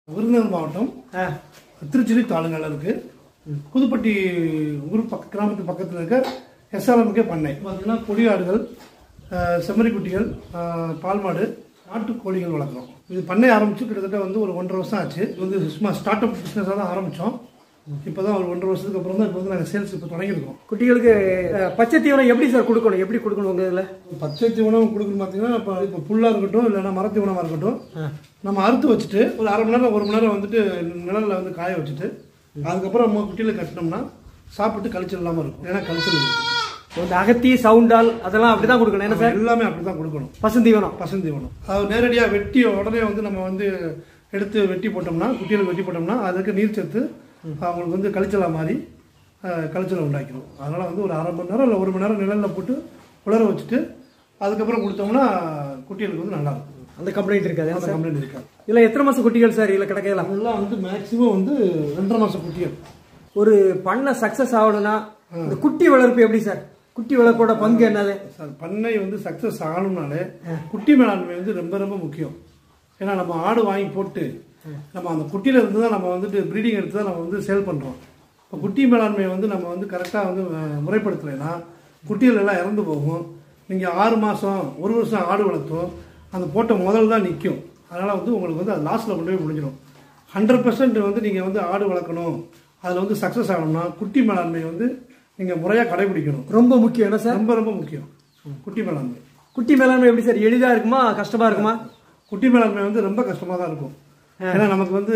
விருதுநகர் மாவட்டம் ஆ திருச்சிலி தாலுங்கால இருக்கு புதுப்பட்டி ஊர் பக்க கிராமத்து பக்கத்தில் இருக்க எஸ்ஆர்எம்கே பண்ணை பார்த்தீங்கன்னா கொடியாடுகள் அஹ், செம்மறிக்குட்டிகள் அஹ், பால்மாடு நாட்டு கோழிகள் வளர்க்குறோம் இது பண்ணை ஆரம்பிச்சு கிட்டத்தட்ட வந்து ஒரு ஒன்றரை வருஷம் ஆச்சு இது வந்து சும்மா ஸ்டார்ட் அப் பிஸ்னஸாக தான் ஆரம்பித்தோம் இப்போ தான் ஒரு ஒன்றரை வருஷத்துக்கு அப்புறம் தான் இப்போ வந்து நாங்கள் சேல்ஸ் இப்போ தொடங்கியிருக்கோம் குட்டிகளுக்கு அஹ், பச்சை தீவனம் எப்படி சார் கொடுக்கணும் எப்படி கொடுக்கணும் உங்க இதுல பச்சை தீவனம் கொடுக்கணும் பார்த்தீங்கன்னா இப்போ இப்போ புல்லாக இருக்கட்டும் இல்லைன்னா மரத்தீவனமாக இருக்கட்டும் நம்ம அறுத்து வச்சுட்டு ஒரு அரை மணி நேரம் ஒரு மணி நேரம் வந்துட்டு நிழலில் வந்து காய வச்சுட்டு அதுக்கப்புறம் நம்ம குட்டியில் கட்டினோம்னா சாப்பிட்டு கழிச்சல் இல்லாமல் இருக்கும் ஏன்னா கழிச்சல் இருக்கும் இந்த அகத்தி சவுண்டால் அதெல்லாம் அப்படிதான் கொடுக்கணும் என்ன சார் எல்லாமே அப்படி தான் கொடுக்கணும் பசுந்தீவனம் பசுந்தீவனம் அது நேரடியாக வெட்டி உடனே வந்து நம்ம வந்து எடுத்து வெட்டி போட்டோம்னா குட்டிகளுக்கு வெட்டி போட்டோம்னா அதுக்கு நீர் சத்து அவங்களுக்கு வந்து கழிச்சலாக மாறி அஹ், கழிச்சலை உண்டாக்கிடும் அதனால் வந்து ஒரு அரை மணி நேரம் இல்லை ஒரு மணி நேரம் நிழலில் போட்டு உலர வச்சுட்டு அதுக்கப்புறம் கொடுத்தோம்னா குட்டிகளுக்கு வந்து நல்லா இருக்கும் அந்த கம்ப்ளைண்ட் இருக்காது அந்த கம்ப்ளைண்ட் இருக்காது இதுல எத்தனை மாசம் குட்டிகள் சார் இதுல கிடைக்கலாம் அதெல்லாம் வந்து மேக்ஸிமம் வந்து ரெண்டரை மாசம் குட்டிகள் ஒரு பண்ண சக்சஸ் ஆகணும்னா இந்த குட்டி வளர்ப்பு எப்படி சார் குட்டி வளர்ப்போட பங்கு என்னது சார் பண்ணை வந்து சக்ஸஸ் ஆகணும்னாலே குட்டி மேலாண்மை வந்து ரொம்ப ரொம்ப முக்கியம் ஏன்னா நம்ம ஆடு வாங்கி போட்டு நம்ம அந்த குட்டியில இருந்து தான் நம்ம வந்துட்டு ப்ரீடிங் எடுத்து தான் நம்ம வந்து சேல் பண்றோம் இப்போ குட்டி மேலாண்மையை வந்து நம்ம வந்து கரெக்டாக வந்து அஹ், முறைப்படுத்தலைன்னா குட்டிகள் எல்லாம் இறந்து போகும் நீங்கள் ஆறு மாதம் ஒரு வருஷம் ஆடு வளர்த்தோம் அந்த போட்ட முதல் தான் நிற்கும் அதனால் வந்து உங்களுக்கு வந்து அது லாஸ்ட்டில் கொண்டு போய் முடிஞ்சிடும் ஹண்ட்ரட் பர்சன்ட் வந்து நீங்கள் வந்து ஆடு வளர்க்கணும் அதில் வந்து சக்ஸஸ் ஆகணும்னா குட்டி மேலாண்மை வந்து நீங்கள் முறையாக கடைபிடிக்கணும் ரொம்ப முக்கியம் என்ன சார் ரொம்ப ரொம்ப முக்கியம் குட்டி மேலாண்மை குட்டி மேலாண்மை எப்படி சார் எளிதா இருக்குமா கஷ்டமா இருக்குமா குட்டி மேலாண்மை வந்து ரொம்ப கஷ்டமாக தான் இருக்கும் ஏன்னா நமக்கு வந்து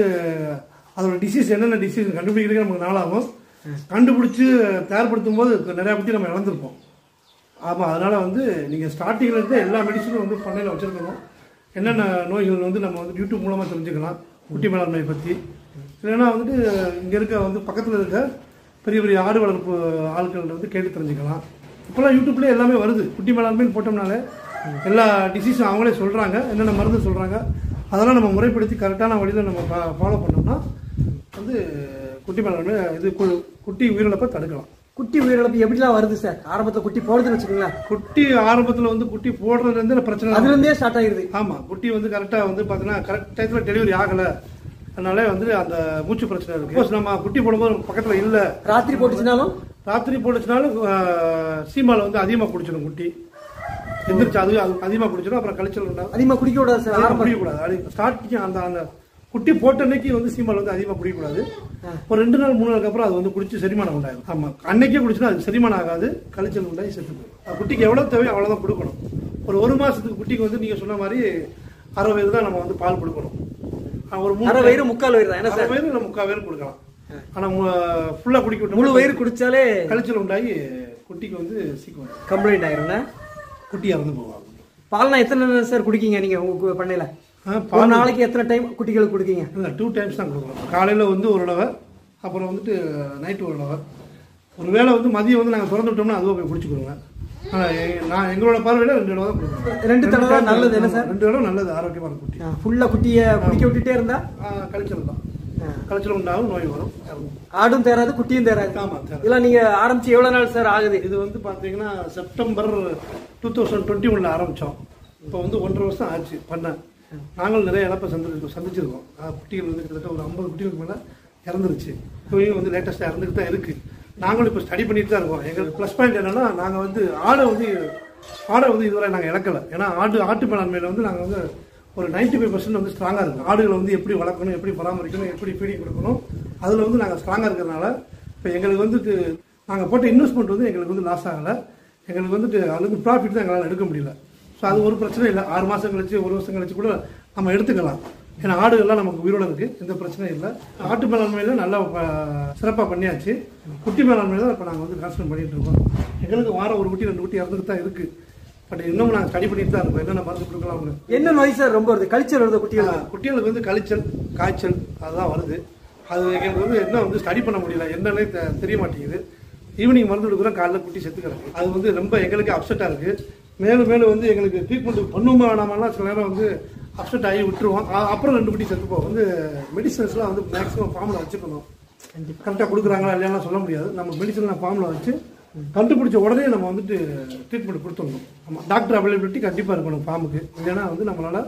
அதோட டிசீஸ் என்னென்ன டிசீஸ் கண்டுபிடிக்கிறதுக்கு நமக்கு நாளாகும் கண்டுபிடிச்சு தயார்படுத்தும் போது நிறையா குட்டி நம்ம இழந்திருப்போம் ஆமாம் அதனால் வந்து நீங்கள் ஸ்டார்டிங்கில் இருந்து எல்லா மெடிசனும் வந்து பண்ணையில் வச்சுருக்கணும் என்னென்ன நோய்கள் வந்து நம்ம வந்து யூடியூப் மூலமாக தெரிஞ்சுக்கலாம் குட்டி மேலாண்மை பற்றி இல்லைன்னா வந்துட்டு இங்கே இருக்க வந்து பக்கத்தில் இருக்க பெரிய பெரிய ஆடு வளர்ப்பு ஆட்கள் வந்து கேட்டு தெரிஞ்சுக்கலாம் இப்போல்லாம் யூடியூப்லேயே எல்லாமே வருது குட்டி மேலாண்மைன்னு போட்டோம்னாலே எல்லா டிசீஸும் அவங்களே சொல்கிறாங்க என்னென்ன மருந்து சொல்கிறாங்க அதெல்லாம் நம்ம முறைப்படுத்தி கரெக்டான வழியில் நம்ம ஃபாலோ பண்ணோம்னா வந்து குட்டி மேலாண்மை இது கு- குட்டி உயிரிழப்பை தடுக்கலாம் குட்டி உயிரிழப்பு எப்படிலாம் வருது சார் ஆரம்பத்துல குட்டி போடுதுன்னு வச்சுக்கோங்களேன் குட்டி ஆரம்பத்தில் வந்து குட்டி போடுறதுலேருந்து பிரச்சனை அதுல இருந்தே ஸ்டார்ட் ஆயிருது ஆமா குட்டி வந்து கரெக்டா வந்து பாத்தீங்கன்னா கரெக்ட் டயத்துல டெலிவரி ஆகல அதனால வந்து அந்த மூச்சு பிரச்சனை இருக்கு Suppose நம்ம குட்டி போடும்போது பக்கத்துல இல்ல ராத்திரி போட்டுச்சுனாலும் ராத்திரி போட்டுச்சுனாலும் ஆஹ், சீமால வந்து அதிகமா குடிச்சிடும் குட்டி எந்திரிச்சு அது அது அதிகமா குடிச்சிடும் அப்புறம் கழிச்சல் உண்டாகும் அதிகமா குடிக்க கூடாது சார் அதிகமா ஆரம்பம் குடிக்கக்கூடாது அது ஸ்டார்டிங் அந்த அந்த குட்டி போட்ட அன்னைக்கு வந்து சீமால் வந்து அதிகமாக குடிக்கக்கூடாது ஒரு ரெண்டு நாள் மூணு நாளுக்கு அப்புறம் அது வந்து குடிச்சு செரிமானம் உண்டாயிடும் ஆமா அன்னைக்கே குடிச்சுன்னா அது செரிமானம் ஆகாது கழிச்சல் உண்டாகி செத்து போயிடும் அது குட்டிக்கு எவ்வளோ தேவையோ அவ்வளோதான் கொடுக்கணும் ஒரு ஒரு மாசத்துக்கு குட்டிக்கு வந்து நீங்க சொன்ன மாதிரி அரை வயது தான் நம்ம வந்து பால் கொடுக்கணும் ஆஹ் ஒரு மூணு அரை வயிறு முக்கால் வயிறு தான் என்ன அரை சார் வயது இல்லை முக்கால் வயது கொடுக்கலாம் ஆனா ஃபுல்லா குடிக்க விட்டோம்னா முழு வயிறு குடிச்சாலே கழிச்சல் உண்டாகி குட்டிக்கு வந்து சீக்கிரம் கம்ப்ளைண்ட் ஆயிரும்னா குட்டி இறந்து போவாங்க பால்னா எத்தனை நேரம் சார் குடிக்கீங்க நீங்க உங்க பண்ணையில ஆஹ் ஒரு நாளைக்கு எத்தனை டைம் குட்டிகளுக்கு குடிக்கீங்க இல்லை டூ டைம்ஸ் தான் கொடுக்குறோம் காலையில் வந்து ஒரு தடவை அப்புறம் வந்துட்டு நைட்டு ஒரு தடவை ஒரு வேளை வந்து மதியம் வந்து நாங்கள் திறந்து விட்டோம்னா அதுவும் போய் குடிச்சுக்கிடுவோங்க ஆனால் நான் எங்களோட பார்வையில் ரெண்டு தடவை தான் கொடுக்குறோம் ரெண்டு தடவை தான் நல்லது என்ன சார் ரெண்டு தடவை நல்லது ஆரோக்கியமான குட்டி ஃபுல்லா குட்டிய குடிக்க விட்டுட்டே இருந்தா ஆஹ் கழிச்சல் தான் கழிச்சல் உண்டாகும் நோய் வரும் இறந்துரும். ஆடும் தேராது குட்டியும் தேராது ஆமா தேவை இதெல்லாம் நீங்க ஆரம்பிச்சு எவ்வளவு நாள் சார் ஆகுது இது வந்து பார்த்தீங்கன்னா செப்டம்பர் டூ தௌசண்ட் டுவெண்ட்டி ஒனில் ஆரம்பித்தோம் இப்போ வந்து ஒன்றரை வருஷம் ஆச்சு பண்ண நாங்களும் நிறைய இழப்பை சந்திச்சிருக்கோம் சந்திச்சிருக்கோம் ஆஹ் குட்டிகள் வந்து கிட்டத்தட்ட ஒரு ஐம்பது குட்டிகளுக்கு மேலே இறந்துருச்சு இப்போயும் வந்து லேட்டஸ்ட்டாக இறந்துட்டு தான் இருக்குது நாங்களும் இப்போ ஸ்டடி பண்ணிட்டு தான் இருக்கோம் எங்களுக்கு ப்ளஸ் பாயிண்ட் என்னன்னா நாங்கள் வந்து ஆடை வந்து ஆடை வந்து இதுவரை நாங்கள் இழக்கலை ஏன்னா ஆடு ஆட்டு மேலாண்மையில் வந்து நாங்கள் வந்து ஒரு 95% ஃபைவ் பர்சன்ட் வந்து ஸ்ட்ராங்காக இருக்கும் ஆடுகளை வந்து எப்படி வளர்க்கணும் எப்படி பராமரிக்கணும் எப்படி ஃபீடிங் கொடுக்கணும் அதில் வந்து நாங்கள் ஸ்ட்ராங்காக இருக்கிறதுனால இப்போ எங்களுக்கு வந்துட்டு நாங்கள் போட்ட இன்வெஸ்ட்மெண்ட் வந்து எங்களுக்கு வந்து லாஸ் ஆகலை எங்களுக்கு வந்துட்டு அதுல இருந்து ப்ராஃபிட் தான் எங்களால் எடுக்க முடியல ஸோ அது ஒரு பிரச்சனை இல்லை ஆறு மாதம் கழிச்சு ஒரு வருஷம் கழிச்சு கூட நம்ம எடுத்துக்கலாம் ஏன்னா ஆடுகள்லாம் நமக்கு உயிரோட இருக்கு எந்த பிரச்சனையும் இல்லை ஆட்டு மேலாண்மையில நல்லா சிறப்பாக பண்ணியாச்சு குட்டி மேலாண்மையில தான் இப்போ நாங்கள் வந்து கான்சன்ட் பண்ணிட்டு இருக்கோம் எங்களுக்கு வாரம் ஒரு குட்டி ரெண்டு குட்டி இறந்துட்டு தான் இருக்கு பட் இன்னும் நாங்கள் ஸ்டடி பண்ணிட்டு தான் இருக்கோம் என்னென்ன மருந்து கொடுக்கலாம்னு என்ன நோய் சார் ரொம்ப வருது கல்ச்சர் வருது குட்டிகள் ஆஹ் குட்டிகளுக்கு வந்து கழிச்சல் காய்ச்சல் அதுதான் வருது அது எங்களுக்கு வந்து என்ன வந்து ஸ்டடி பண்ண முடியல என்னன்னே தெ- தெரிய மாட்டேங்குது ஈவினிங் மருந்து கொடுக்குறோம் காலைல குட்டி செத்து கிடக்கு அது வந்து ரொம்ப எங்களுக்கு அப்செட்டாக இருக்கு மேலும் மேலும் வந்து எங்களுக்கு ட்ரீட்மெண்ட் பண்ணுமா வேணாமெல்லாம் சில நேரம் வந்து அப்செட் ஆகி விட்டுருவோம் அ- அப்புறம் ரெண்டு குட்டி செத்து போகும் வந்து மெடிசன்ஸ்லாம் வந்து மேக்ஸிமம் ஃபார்மில் வச்சுக்கணும் கரெக்டாக கொடுக்குறாங்களா இல்லையாலாம் சொல்ல முடியாது நம்ம மெடிசன்லாம் ஃபார்மில் வச்சு கண்டுபிடிச்ச உடனே நம்ம வந்துட்டு ட்ரீட்மெண்ட் கொடுத்துடணும் ஆமாம் டாக்டர் அவைலபிலிட்டி கண்டிப்பாக இருக்கணும் ஃபார்முக்கு இல்லைன்னா வந்து நம்மளால்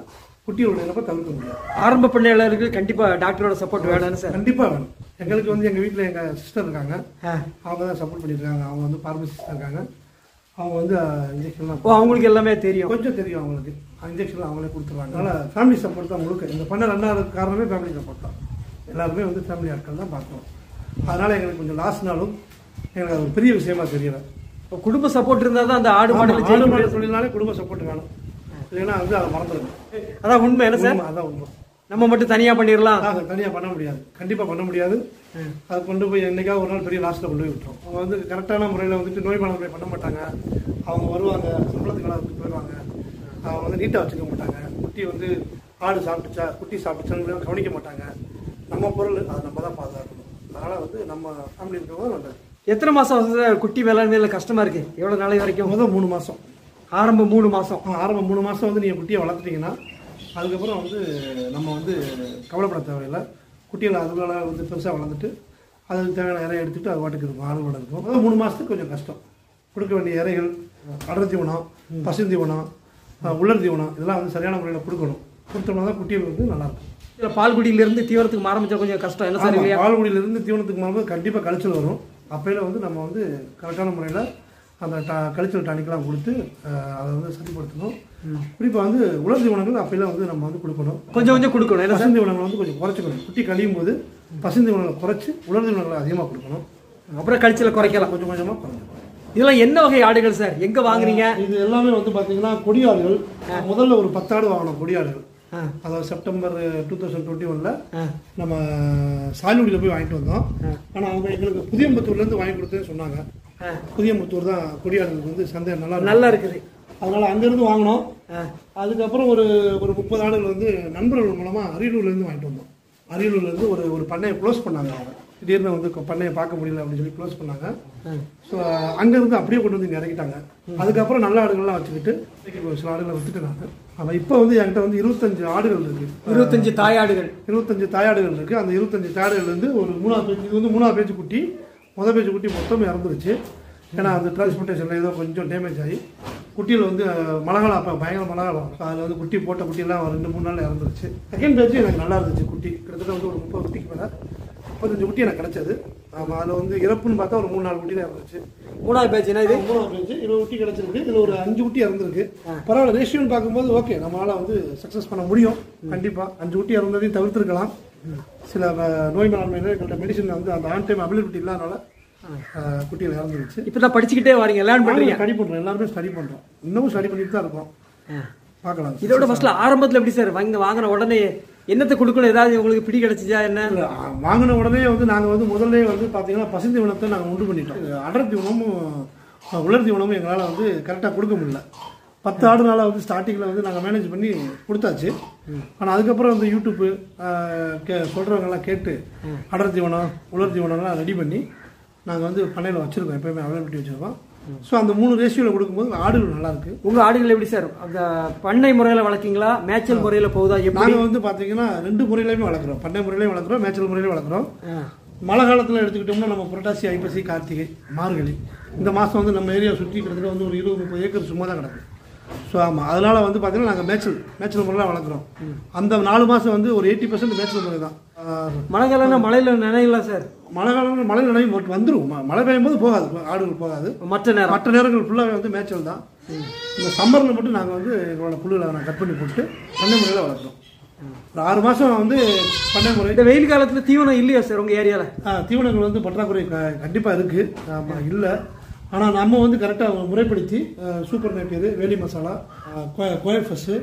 குட்டிகளோட இறப்பை தவிர்க்க முடியாது ஆரம்ப பண்ணையாளருக்கு கண்டிப்பா டாக்டரோட சப்போர்ட் வேணும்னு சார் கண்டிப்பாக வேணும் எங்களுக்கு வந்து எங்கள் வீட்டில் எங்கள் சிஸ்டர் இருக்காங்க ஆ. அவங்க தான் சப்போர்ட் பண்ணியிருக்காங்க அவங்க வந்து பார்மசிஸ்ட் இருக்காங்க அவங்க வந்து இன்ஜெக்ஷன்லாம் ஓ அவங்களுக்கு எல்லாமே தெரியும் கொஞ்சம் தெரியும் அவங்களுக்கு இன்ஜெக்ஷன் அவங்களே கொடுத்துருவாங்க அதனால் ஃபேமிலி சப்போர்ட் தான் முழுக்க இந்த பண்ண ரெண்டாவது காரணமே ஃபேமிலி சப்போர்ட் தான் எல்லாருமே வந்து ஃபேமிலி ஆட்கள் தான் பார்க்குறோம் அதனால் எங்களுக்கு கொஞ்சம் லாஸ்னாலும் எங்களுக்கு அது ஒரு பெரிய விஷயமா தெரியல இப்போ குடும்ப சப்போர்ட் இருந்தா தான் அந்த ஆடு ஆமா, மாடுல ஆடு ஜெயிக்க மாடு முடியும் தொழில்னாலே குடும்ப சப்போர்ட் வேணும் இல்லைன்னா வந்து அதை மறந்துடும் அதான் உண்மை என்ன சார் அதான் உண்மை நம்ம மட்டும் தனியா பண்ணிடலாம் அதை தனியாக பண்ண முடியாது கண்டிப்பாக பண்ண முடியாது அது கொண்டு போய் என்னைக்காவது ஒரு நாள் பெரிய லாஸ்ட்டில் கொண்டு போய் விட்டுரும் அவங்க வந்து கரெக்டான முறையில் வந்துட்டு நோய் மேலாண்மை பண்ண மாட்டாங்க அவங்க வருவாங்க சம்பளத்துக்கெல்லாம் வந்து போயிடுவாங்க அவங்க வந்து நீட்டாக வச்சுக்க மாட்டாங்க குட்டி வந்து ஆடு சாப்பிட்டுச்சா குட்டி சாப்பிட்டுச்சான்னு கவனிக்க மாட்டாங்க நம்ம பொருள் அதை நம்ம தான் பாதுகாக்கணும் அதனால் வந்து நம்ம ஃபேமிலி இருக்கவங்க நல்லது எத்தனை மாசம் சார் குட்டி மேலாண்மையில கஷ்டமா இருக்கு எவ்வளவு நாளை வரைக்கும் முதல் மூணு மாதம் ஆரம்பம் மூணு மாசம் ஆரம்பம் மூணு மாதம் வந்து நீங்கள் குட்டியை வளர்த்துட்டீங்கன்னா அதுக்கப்புறம் வந்து நம்ம வந்து கவலைப்பட தேவையில்லை குட்டிகளை அதுக்குள்ள வந்து பெருசாக வளர்ந்துட்டு அதுக்கு தேவையான இறையை எடுத்துட்டு அது வாட்டுக்கு இருக்கும் ஆடுகளோட இருக்கும் முதல் மூணு மாதத்துக்கு கொஞ்சம் கஷ்டம் கொடுக்க வேண்டிய இறைகள் அடர் தீவனம் பசுந்தீவனம் அஹ், உலர் தீவனம் இதெல்லாம் வந்து சரியான முறையில் கொடுக்கணும் கொடுத்தோம்னா தான் குட்டிகள் வந்து நல்லாயிருக்கும் இதுல பால்குடியில இருந்து தீவிரத்துக்கு ஆரம்பிச்சா கொஞ்சம் கஷ்டம் என்ன சார் இல்லையா பால்குடியிலிருந்து தீவனத்துக்கு மாறும்போது கண்டிப்பாக கழிச்சல் வரும் அப்பையில வந்து நம்ம வந்து கரெக்டான முறையில் அந்த ட கழிச்சல் டானிக்கெலாம் கொடுத்து அஹ், அதை வந்து சரிப்படுத்தணும் குறிப்பாக வந்து உலர் தீவனங்கள் அப்பையில வந்து நம்ம வந்து கொடுக்கணும் கொஞ்சம் கொஞ்சம் கொடுக்கணும் என்ன சார் பசுந்தீவனங்களை வந்து கொஞ்சம் குறைச்சிக்கணும் குட்டி கழியும் போது பசுந்தீவனங்களை குறைச்சி உலர் தீவனங்களை அதிகமாக கொடுக்கணும் அப்புறம் கழிச்சல குறைக்கலாம் கொஞ்சம் கொஞ்சமாக குறைஞ்சிக்கணும் இதெல்லாம் என்ன வகை ஆடுகள் சார் எங்க வாங்குறீங்க இது எல்லாமே வந்து பார்த்தீங்கன்னா கொடியாடுகள் முதல்ல ஒரு பத்தாடு வாங்கினோம் கொடியாடுகள் ஆ, அதாவது செப்டம்பர் டூ தௌசண்ட் டுவெண்ட்டி ஒனில் ஆ, நம்ம சாயலுடியில் போய் வாங்கிட்டு வந்தோம் ஆ. ஆனால் அவங்க எங்களுக்கு புதியம்புத்தூர்லேருந்து வாங்கி கொடுத்தேன்னு சொன்னாங்க ஆ. புதியம்புத்தூர் தான் கொடியாடுகளுக்கு வந்து சந்தை நல்லா இருக்கும் நல்லா இருக்குது அதனால் அங்கேருந்து வாங்கினோம் ஆ, அதுக்கப்புறம் ஒரு ஒரு முப்பது ஆடுகள் வந்து நண்பர்கள் மூலமாக அரியலூர்லேருந்து வாங்கிட்டு வந்தோம் அரியலூர்லேருந்து ஒரு ஒரு பண்ணையை க்ளோஸ் பண்ணாங்க அவங்க திடீர்னு வந்து கொ- பண்ணையை பார்க்க முடியல அப்படின்னு சொல்லி க்ளோஸ் பண்ணாங்க ஆ. ஸோ அங்கேருந்து அப்படியே கொண்டு வந்து இங்கே இறக்கிட்டாங்க அதுக்கப்புறம் நல்ல ஆடுகள்லாம் வச்சுக்கிட்டு இன்னைக்கு ஒரு சில ஆடுகளை வித்துட்டு நான் ஆனால் இப்போ வந்து என்கிட்ட வந்து இருபத்தஞ்சு ஆடுகள் இருக்கு இருபத்தஞ்சு தாயாடுகள் இருபத்தஞ்சு தாயாடுகள் இருக்கு அந்த இருபத்தஞ்சு தாயாடுகள் வந்து ஒரு மூணாவது பேஜ் இது வந்து மூணாவது பேஜ் குட்டி முதல் பேஜ் குட்டி மொத்தம் இறந்துருச்சு ஏன்னா அந்த டிரான்ஸ்போர்ட்டேஷனில் ஏதோ கொஞ்சம் டேமேஜ் ஆகி குட்டியில் வந்து அஹ், மழைக்காலம் அப்போ பயங்கர மழைக்காலம் அதில் வந்து குட்டி போட்ட குட்டியெல்லாம் ஒரு ரெண்டு மூணு நாள் இறந்துருச்சு செகண்ட் பேஜ் எனக்கு நல்லா இருந்துச்சு குட்டி கிட்டத்தட்ட வந்து ஒரு முப்பது குட்டிக்கு மேலே முப்பத்தஞ்சு குட்டி எனக்கு கிடைச்சது ஆமாம் அதில் வந்து இறப்புன்னு பார்த்தா ஒரு மூணு நாலு குட்டி தான் இருந்துச்சு மூணாவது பேட்ச்னா இது மூணாவது பேஜ் இருபது குட்டி கிடைச்சிருக்கு இதில் ஒரு அஞ்சு குட்டி இறந்துருக்கு பரவாயில்ல ரேஷியோன்னு பார்க்கும்போது ஓகே நம்மளால வந்து சக்ஸஸ் பண்ண முடியும் கண்டிப்பாக அஞ்சு குட்டி இறந்ததையும் தவிர்த்திருக்கலாம் சில அஹ், நோய் மேலாண்மையில் எங்கள்கிட்ட மெடிசன் வந்து அந்த ஆன் டைம் அவைலபிலிட்டி இல்லாதனால அஹ், குட்டிகள் இறந்துருச்சு இப்பதான் படிச்சுக்கிட்டே வரீங்க லேர்ன் பண்றீங்க ஸ்டடி பண்ணுறோம் எல்லாருமே ஸ்டடி பண்ணுறோம் இன்னமும் ஸ்டடி பண்ணிட்டு தான் இருக்கோம் ஆ. பார்க்கலாம் இதோட ஃபர்ஸ்ட்ல ஆரம்பத்துல எப்படி சார் வாங்க வாங்கின உடனே என்னத்தை கொடுக்கணும் ஏதாவது உங்களுக்கு பிடி கிடைச்சிச்சா என்ன இல்ல, ஆ, வாங்கின உடனே வந்து நாங்கள் வந்து முதல்ல வந்து பார்த்தீங்கன்னா பசுந்தீவனத்தை நாங்கள் உண்டு பண்ணிட்டோம் இது அடர் தீவனமும் அஹ், உலர் தீவனமும் எங்களால் வந்து கரெக்டாக கொடுக்க முடியல பத்து ஆடுனால வந்து ஸ்டார்டிங்கில் வந்து நாங்கள் மேனேஜ் பண்ணி கொடுத்தாச்சு ஆனால் அதுக்கப்புறம் வந்து யூடியூப்பு அஹ், கே சொல்கிறவங்கெல்லாம் கேட்டு அடர் தீவனம் உலர் தீவனம்லாம் ரெடி பண்ணி நாங்கள் வந்து பண்ணையில் வச்சுருக்கோம் எப்பயுமே அவைலபிலிட்டி வச்சுருக்கோம் ஸோ அந்த மூணு ரேஷியோவில் கொடுக்கும்போது ஆடுகள் நல்லா இருக்கு உங்க ஆடுகள் எப்படி சார் அந்த பண்ணை முறையில வளர்க்கீங்களா மேய்ச்சல் முறையில போகுதா எப்படி நாங்கள் வந்து பார்த்தீங்கன்னா ரெண்டு முறையிலையுமே வளர்க்குறோம் பண்ணை முறையிலையும் வளர்க்குறோம் மேய்ச்சல் முறையிலையும் வளர்க்குறோம் ஆ. மழை காலத்தில் எடுத்துக்கிட்டோம்னா நம்ம புரட்டாசி ஐப்பசி கார்த்திகை மார்கழி இந்த மாதம் வந்து நம்ம ஏரியா சுற்றி கிட்டத்தட்ட வந்து ஒரு இருபது முப்பது ஏக்கர் சும்மா தான் கிடக்கு ஸோ ஆமாம் அதனால் வந்து பார்த்தீங்கன்னா நாங்கள் மேய்ச்சல் மேய்ச்சல் முறையில் வளர்க்குறோம் அந்த நாலு மாதம் வந்து ஒரு எயிட்டி பர்சன்ட் மேய்ச்சல் முறை தான் ஆஹ், மழை காலம்னா மழையில நினைக்கலாம் சார் மழை காலங்கள் மழை நிலையும் வந்துடும் மழை பெய்யும் போது போகாது ஆடுகள் போகாது மற்ற நேரம் மற்ற நேரங்கள் ஃபுல்லாகவே வந்து மேய்ச்சல் தான் இந்த சம்மரில் மட்டும் நாங்கள் வந்து எங்களோட புல்லுகளை நான் கட் பண்ணி போட்டு பண்ணை முறையில் வளர்க்குறோம் ஒரு ஆறு மாதம் வந்து பண்ணை முறை இந்த வெயில் காலத்துல தீவனம் இல்லையா சார் உங்க ஏரியால ஆ, தீவனங்கள் வந்து பற்றாக்குறை க- கண்டிப்பா இருக்கு ஆமா இல்லை ஆனால் நம்ம வந்து கரெக்டாக முறைப்படுத்தி ஆ, சூப்பர் நேப்பியர் வேலி மசாலா கோயஃபஸ்ஸு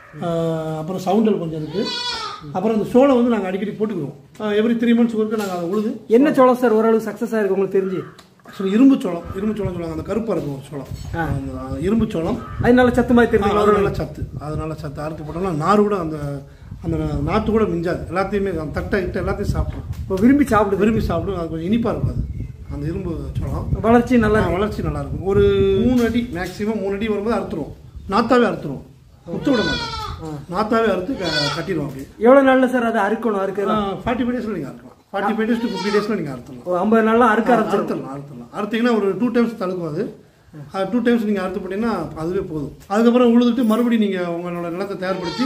அப்புறம் சவுண்டல் கொஞ்சம் இருக்கு அப்புறம் இந்த சோளம் வந்து நாங்கள் அடிக்கடி போட்டுக்குவோம் எவ்ரி த்ரீ மந்த்ஸ் ஒருக்க நாங்கள் அதை உழுது என்ன சோளம் சார் ஓரளவு சக்சஸ் ஆயிருக்கு உங்களுக்கு தெரிஞ்சு ஸோ இரும்பு சோளம் இரும்பு சோளம் சொல்லுவாங்க அந்த கருப்பாக இருக்கும் ஒரு சோளம் ஆ. அந்த இரும்பு சோளம் அது நல்ல சத்து மாதிரி ஆ, தெரிஞ்சுக்கலாம் அது நல்ல சத்து அது நல்ல சத்து அறுத்து போட்டோம்னா நார் கூட அந்த அந்த நாற்று கூட மிஞ்சாது எல்லாத்தையுமே அந்த தட்டை கிட்ட எல்லாத்தையும் சாப்பிடும் இப்போ விரும்பி சாப்பிடுது விரும்பி சாப்பிடும் அது கொஞ்சம் இனிப்பாக இருக்கும் அது அந்த இரும்பு சோளம் வளர்ச்சி நல்லா ஆ, வளர்ச்சி நல்லா இருக்கும் ஒரு மூணு அடி மேக்ஸிமம் மூணு அடி வரும்போது அறுத்துருவோம் நாத்தாவே அறுத்துருவோம் குத்து விட மாட்டோம் நாத்தாவே அறுத்து க- கட்டிடுவோம் அப்படி எவ்வளவு நாள்ல சார் அதை அறுக்கணும் அறுக்கலாம் ஃபார்ட்டி ஃபைவ் டேஸில் நீங்கள் அறுக்கலாம் forty five days to fifty டேஸில் நீங்கள் அறுத்துடலாம் ஒரு ஐம்பது நாள்லாம் அறுக்க ஆரம்பிச்சிடும் அறுத்துடலாம் அறுத்துடலாம் அறுத்தீங்கன்னா ஒரு டூ டைம்ஸ் தடுக்கும் அது டூ டைம்ஸ் நீங்கள் அறுத்து போட்டீங்கன்னா அதுவே போதும் அதுக்கப்புறம் உழுதுட்டு மறுபடியும் நீங்கள் உங்களோட நிலத்தை தயார்படுத்தி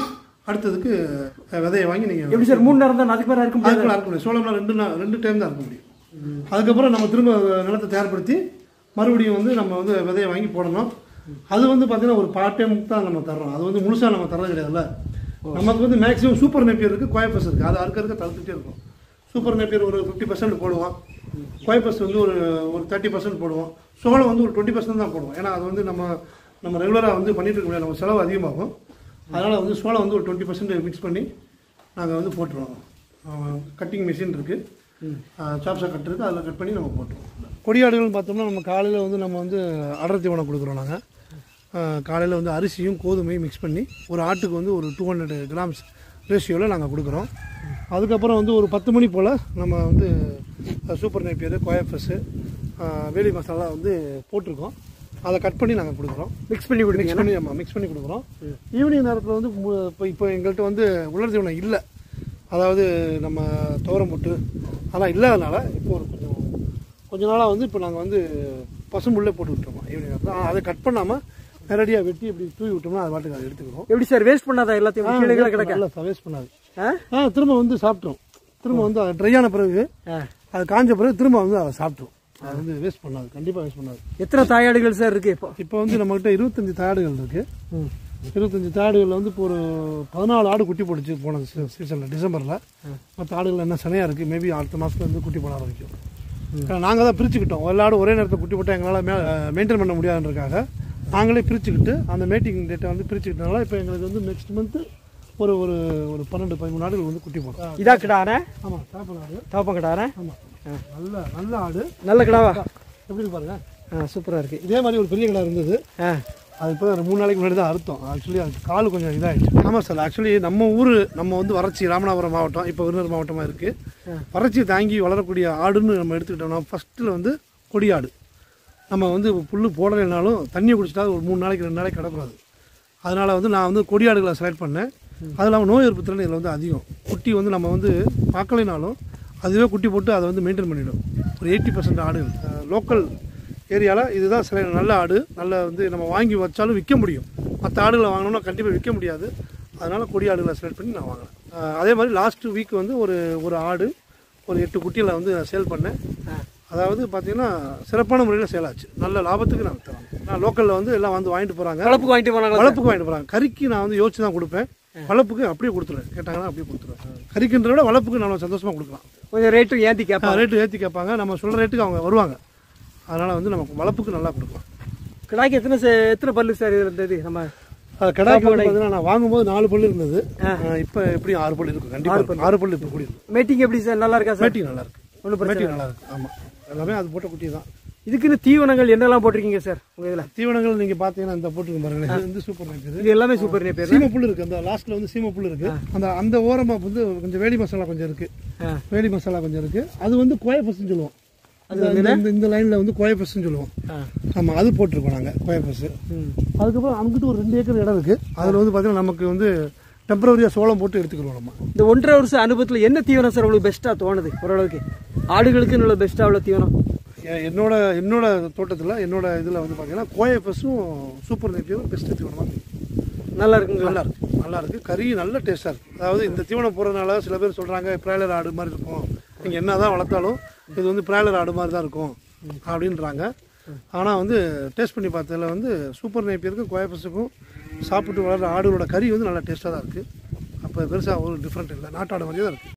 அடுத்ததுக்கு அஹ், விதையை வாங்கி நீங்கள் எப்படி சார் மூணு நேரம் தான் அதுக்கு மேலே இருக்க முடியாது அதுக்குள்ள அறுக்க முடியும் சோளம்லாம் ரெண்டு நா- ரெண்டு டைம் தான் அறுக்க முடியும் அதுக்கப்புறம் நம்ம திரும்ப நிலத்தை தயார்படுத்தி மறுபடியும் வந்து நம்ம வந்து விதையை வாங்கி போடணும் அது வந்து பார்த்தீங்கன்னா ஒரு பார்ட் டைம் தான் நம்ம தர்றோம் அது வந்து முழுசாக நம்ம தர்றது கிடையாதுல்ல நமக்கு வந்து மேக்ஸிமம் சூப்பர் நேப்பியர் இருக்குது கோயப்பஸ் இருக்குது அது அறுக்க அறுக்க தடுத்துட்டே இருக்கும் சூப்பர் நேப்பியர் ஒரு ஃபிஃப்டி பர்சன்ட் போடுவோம் கோயப்பஸ் வந்து ஒரு ஒரு தேர்ட்டி பர்சன்ட் போடுவோம் சோளம் வந்து ஒரு டுவெண்ட்டி பர்சன்ட் தான் போடுவோம் ஏன்னா அது வந்து நம்ம நம்ம ரெகுலராக வந்து பண்ணிட்டு இருக்க முடியாது நம்ம செலவு அதிகமாகும் அதனால் வந்து சோளம் வந்து ஒரு டுவெண்ட்டி பர்சன்ட் மிக்ஸ் பண்ணி நாங்கள் வந்து போட்டுருவோம் கட்டிங் மிஷின் இருக்குது சாப்ஸா கட் இருக்குது அதில் கட் பண்ணி நம்ம போட்டுருவோம் கொடியாடுகள்னு பார்த்தோம்னா நம்ம காலையில் வந்து நம்ம வந்து அடர் தீவனம் கொடுக்குறோம் நாங்கள் காலையில் வந்து அரிசியும் கோதுமையும் மிக்ஸ் பண்ணி ஒரு ஆட்டுக்கு வந்து ஒரு டூ ஹண்ட்ரட் கிராம்ஸ் ரேஷியோவில் நாங்கள் கொடுக்குறோம் அதுக்கப்புறம் வந்து ஒரு பத்து மணி போல் நம்ம வந்து சூப்பர் நைப்பியர் கோயஃபஸ்ஸு வேலி மசாலா வந்து போட்டிருக்கோம் அதை கட் பண்ணி நாங்கள் கொடுக்குறோம் மிக்ஸ் பண்ணி கொடுங்க மிக்ஸ் பண்ணி ஆமாம் மிக்ஸ் பண்ணி கொடுக்குறோம் ஈவினிங் நேரத்தில் வந்து மு- இப்போ இப்போ எங்கள்கிட்ட வந்து உலர் தீவனம் இல்லை அதாவது நம்ம துவரம் போட்டு அதெல்லாம் இல்லாதனால இப்போ ஒரு கொஞ்சம் கொஞ்ச நாளாக வந்து இப்போ நாங்கள் வந்து பசும்புல்லே போட்டு விட்டுருக்கோம் ஈவினிங் நேரத்தில் ஆனால் அதை கட் பண்ணாமல் நேரடியாக வெட்டி இப்படி தூவி விட்டோம்னா அது பாட்டுக்கு அதை எடுத்துக்கிறோம் எப்படி சார் வேஸ்ட் பண்ணாத எல்லாத்தையும் கீழே கீழே கிடக்க நல்லா வேஸ்ட் பண்ணாது ஆ? ஆ திரும்ப வந்து சாப்பிட்ரும் திரும்ப வந்து அது ட்ரை ஆன பிறகு ஆ. அது காஞ்ச பிறகு திரும்ப வந்து அதை சாப்பிட்ரும் அது வந்து வேஸ்ட் பண்ணாது கண்டிப்பாக வேஸ்ட் பண்ணாது எத்தனை தாயாடுகள் சார் இருக்கு இப்போ இப்போ வந்து நம்மகிட்ட இருபத்தஞ்சி தாடுகள் இருக்குது ம். இருபத்தஞ்சி தாடுகளில் வந்து இப்போ ஒரு பதினாலு ஆடு குட்டி போட்டுச்சு போன சீசனில் டிசம்பரில் மற்ற ஆடுகள் என்ன சனையாக இருக்குது மேபி அடுத்த மாதத்துல வந்து குட்டி போட ஆரம்பிக்கும் நாங்கள் தான் பிரிச்சுக்கிட்டோம் எல்லா ஆடும் ஒரே நேரத்தில் குட்டி போட்டால் எங்களால் மே மெயின்டைன் பண்ண முடியாதுன்றக்காக நாங்களே பிரிச்சுக்கிட்டு அந்த மேட்டிங் டேட்டை வந்து பிரிச்சுக்கிட்டனால இப்போ எங்களுக்கு வந்து நெக்ஸ்ட் மந்த்து ஒரு ஒரு ஒரு பன்னெண்டு பதிமூணு ஆடுகள் வந்து குட்டி போடும் இதா கிடாரே ஆமாம் சாப்பிட ஆடு தவப்பம் கிடாரே ஆமாம் நல்ல நல்ல ஆடு நல்ல கிடாவா எப்படி இருக்கு பாருங்க ஆ சூப்பராக இருக்கு இதே மாதிரி ஒரு பெரிய கடை இருந்தது ஆ அது இப்போ ஒரு மூணு நாளைக்கு முன்னாடி தான் அறுத்தோம் ஆக்சுவலி அது கால் கொஞ்சம் இதாகிடுச்சு ஆமாம் சார் ஆக்சுவலி நம்ம ஊர் நம்ம வந்து வறட்சி ராமநாதபுரம் மாவட்டம் இப்போ விருதுநகர் மாவட்டமாக இருக்குது வறட்சி தாங்கி வளரக்கூடிய ஆடுன்னு நம்ம எடுத்துக்கிட்டோம்னா ஃபஸ்ட்டில் வந்து கொடியாடு நம்ம வந்து புல் போடலைனாலும் தண்ணியை குடிச்சிட்டா ஒரு மூணு நாளைக்கு ரெண்டு நாளைக்கு கிடக்கூடாது அதனால் வந்து நான் வந்து கொடியாடுகளை செலக்ட் பண்ணேன் அது இல்லாமல் நோய் எதிர்ப்பு திறன் இதில் வந்து அதிகம் குட்டி வந்து நம்ம வந்து பார்க்கலைனாலும் அதுவே குட்டி போட்டு அதை வந்து மெயின்டைன் பண்ணிடும் ஒரு எயிட்டி பர்சன்ட் ஆடுகள் லோக்கல் ஏரியாவில் இதுதான் சில நல்ல ஆடு நல்ல வந்து நம்ம வாங்கி வச்சாலும் விற்க முடியும் மற்ற ஆடுகளை வாங்கினோம்னா கண்டிப்பாக விற்க முடியாது அதனால் கொடி ஆடுகளை செலக்ட் பண்ணி நான் வாங்கினேன் அஹ் அதே மாதிரி லாஸ்ட் வீக் வந்து ஒரு ஒரு ஆடு ஒரு எட்டு குட்டிகளை வந்து சேல் பண்ணேன் அதாவது பார்த்தீங்கன்னா சிறப்பான முறையில் சேல் ஆச்சு நல்ல லாபத்துக்கு நான் தரேன் நான் லோக்கலில் வந்து எல்லாம் வந்து வாங்கிட்டு போகிறாங்க கலப்புக்கு வாங்கிட்டு போனாங்களா வளர்ப்புக்கு வாங்கிட்டு போகிறாங்க கறிக்கு நான் வந்து யோசிச்சு தான் கொடுப்பேன் வளர்ப்புக்கு அப்படியே கொடுத்துருவேன் கேட்டாங்கன்னா அப்படியே கொடுத்துருவேன் கறிக்குன்றத விட வளர்ப்புக்கு நம்ம சந்தோஷமாக கொடுக்கலாம் கொஞ்சம் ரேட்டும் ஏற்றி கேட்பாங்க ரேட்டு ஏற்றி கேட்பாங்க நம்ம சொல்கிற ரேட்டுக்கு அவங்க வருவாங்க அதனால் வந்து நமக்கு வளர்ப்புக்கு நல்லா கொடுக்கலாம் கிடாய்க்கு எத்தனை சே- எத்தனை பல்லு சார் இது இருந்தது நம்ம அது கடாய்க்கு வந்து பார்த்தீங்கன்னா நான் வாங்கும்போது நாலு பல்லு இருந்தது இப்போ எப்படியும் ஆறு பல்லு இருக்கும் கண்டிப்பாக ஆறு பல்லு இப்போ கூடி இருக்கும் மேட்டிங் எப்படி சார் நல்லா இருக்கா சார் மேட்டி நல்லா இருக்கு ஒன்றும் மேட்டி நல்லா இருக்கு ஆமாம் எல்லாமே அது போட்ட குட்டி தான் இதுக்குன்னு தீவனங்கள் என்னெல்லாம் போட்டிருக்கீங்க சார் உங்க இதுல தீவனங்கள் நீங்கள் பார்த்தீங்கன்னா இந்த போட்டுருக்க பாருங்களேன் இது வந்து சூப்பர் நைட் இது எல்லாமே சூப்பர் பேர் சீமை புல் இருக்கு அந்த லாஸ்ட்ல வந்து சீமை புல் இருக்கு அந்த அந்த ஓரமா வந்து கொஞ்சம் வேலி மசாலா கொஞ்சம் இருக்கு ஆ. வேலி மசாலா கொஞ்சம் இருக்கு அது வந்து கோயப்பஸ்ன்னு சொல்லுவோம் அது இந்த- இந்த- இந்த லைன்ல வந்து கோயப்பஸ்ன்னு சொல்லுவோம் ஆமா அது போட்டிருக்கோம் நாங்க கோயப்பஸ் அதுக்கப்புறம் அங்கிட்டு ஒரு ரெண்டு ஏக்கர் இடம் இருக்கு அதுல வந்து பாத்தீங்கன்னா நமக்கு வந்து டெம்பரவரியா சோளம் போட்டு எடுத்துக்கிறோம் நம்ம இந்த ஒன்றரை வருஷம் அனுபவத்தில் என்ன தீவனம் சார் உங்களுக்கு பெஸ்ட்டாக தோணுது ஓரளவுக்கு ஆடுகளுக்கு நல்ல பெஸ்ட்டாக உள்ள தீவனம் எ- என்னோட என்னோட தோட்டத்துல என்னோட இதுல வந்து பாத்தீங்கன்னா கோயப்பஸும் சூப்பர் நெட்டியும் பெஸ்ட் தீவனமா இருக்கு. நல்லா இருக்குங்களா நல்லா இருக்கு நல்லா இருக்கு கறி நல்ல டேஸ்டா இருக்கு அதாவது இந்த தீவனம் போறதுனால சில பேர் சொல்றாங்க பிராய்லர் ஆடு மாதிரி இருக்கும் நீங்க என்னதான் வளர்த்தாலும் இது வந்து பிராய்லர் ஆடு மாதிரி தான் இருக்கும் அப்படின்றாங்க ஆனா வந்து டேஸ்ட் பண்ணி பார்த்ததுல வந்து சூப்பர் நேப்பியருக்கும் கோயப்பஸுக்கும் சாப்பிட்டு வளர்ற ஆடுகளோட கறி வந்து நல்லா டேஸ்ட்டாக தான் இருக்கு அப்போ பெருசாக ஒரு டிஃப்ரெண்ட் இல்லை நாட்டாடு மாதிரியே தான் இருக்கு